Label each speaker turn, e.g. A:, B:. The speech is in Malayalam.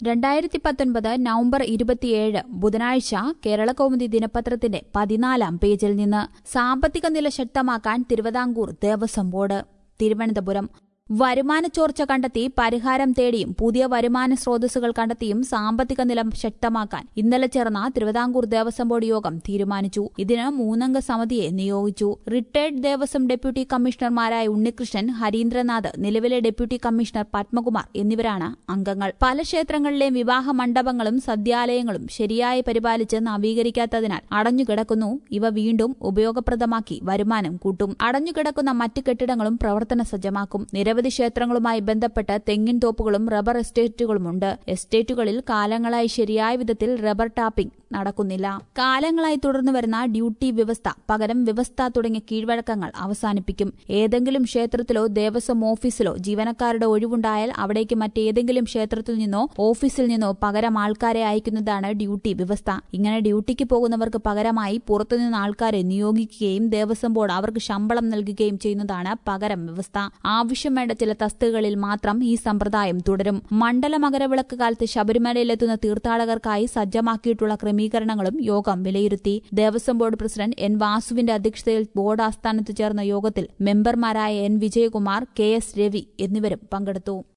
A: രണ്ടായിരത്തി പത്തൊൻപത് നവംബർ ഇരുപത്തിയേഴ് ബുധനാഴ്ച കേരളകൗമുദി ദിനപത്രത്തിന്റെ പതിനാലാം പേജിൽ നിന്ന് സാമ്പത്തിക നില ശക്തമാക്കാൻ തിരുവിതാംകൂർ ദേവസ്വം ബോർഡ് തിരുവനന്തപുരം വരുമാന ചോർച്ച കണ്ടെത്തി പരിഹാരം തേടിയും പുതിയ വരുമാന സ്രോതസ്സുകൾ കണ്ടെത്തിയും സാമ്പത്തിക നില ശക്തമാക്കാൻ ഇന്നലെ ചേർന്ന തിരുവിതാംകൂർ ദേവസ്വം ബോർഡ് യോഗം തീരുമാനിച്ചു ഇതിന് മൂന്നംഗ സമിതിയെ നിയോഗിച്ചു റിട്ടയർഡ് ദേവസ്വം ഡെപ്യൂട്ടി കമ്മീഷണർമാരായ ഉണ്ണികൃഷ്ണൻ ഹരീന്ദ്രനാഥ് നിലവിലെ ഡെപ്യൂട്ടി കമ്മീഷണർ പത്മകുമാർ എന്നിവരാണ് അംഗങ്ങൾ പല ക്ഷേത്രങ്ങളിലെയും വിവാഹ മണ്ഡപങ്ങളും സദ്യാലയങ്ങളും ശരിയായി പരിപാലിച്ച് നവീകരിക്കാത്തതിനാൽ അടഞ്ഞുകിടക്കുന്നു ഇവ വീണ്ടും ഉപയോഗപ്രദമാക്കി വരുമാനം കൂട്ടും അടഞ്ഞുകിടക്കുന്ന മറ്റ് കെട്ടിടങ്ങളും പ്രവർത്തന സജ്ജമാക്കും നിരവധി ക്ഷേത്രങ്ങളുമായി ബന്ധപ്പെട്ട് തെങ്ങിൻ തോപ്പുകളും റബ്ബർ എസ്റ്റേറ്റുകളുമുണ്ട് എസ്റ്റേറ്റുകളിൽ കാലങ്ങളായി ശരിയായ വിധത്തിൽ റബ്ബർ ടാപ്പിംഗ് നടക്കുന്നില്ല കാലങ്ങളായി തുടർന്നു വരുന്ന ഡ്യൂട്ടി വ്യവസ്ഥ പകരം വ്യവസ്ഥ തുടങ്ങിയ കീഴ്വഴക്കങ്ങൾ അവസാനിപ്പിക്കും ഏതെങ്കിലും ക്ഷേത്രത്തിലോ ദേവസ്വം ഓഫീസിലോ ജീവനക്കാരുടെ ഒഴിവുണ്ടായാൽ അവിടേക്ക് മറ്റേതെങ്കിലും ക്ഷേത്രത്തിൽ നിന്നോ ഓഫീസിൽ നിന്നോ പകരം ആൾക്കാരെ അയക്കുന്നതാണ് ഡ്യൂട്ടി വ്യവസ്ഥ ഇങ്ങനെ ഡ്യൂട്ടിക്ക് പോകുന്നവർക്ക് പകരമായി പുറത്തുനിന്ന് ആൾക്കാരെ നിയോഗിക്കുകയും ദേവസ്വം ബോർഡ് അവർക്ക് ശമ്പളം നൽകുകയും ചെയ്യുന്നതാണ് പകരം വ്യവസ്ഥ ആവശ്യം വേണ്ട ചില തസ്തികകളിൽ മാത്രം ഈ സമ്പ്രദായം തുടരും മണ്ഡല മകരവിളക്ക് കാലത്ത് ശബരിമലയിലെത്തുന്ന തീർത്ഥാടകർക്കായി സജ്ജമാക്കിയിട്ടുള്ള ക്രമീകരണങ്ങളും യോഗം വിലയിരുത്തി ദേവസ്വം ബോർഡ് പ്രസിഡന്റ് എൻ വാസുവിന്റെ അധ്യക്ഷതയിൽ ബോർഡ് ആസ്ഥാനത്ത് ചേർന്ന യോഗത്തിൽ മെമ്പർമാരായ N Vijayakumar K S Ravi എന്നിവരും പങ്കെടുത്തു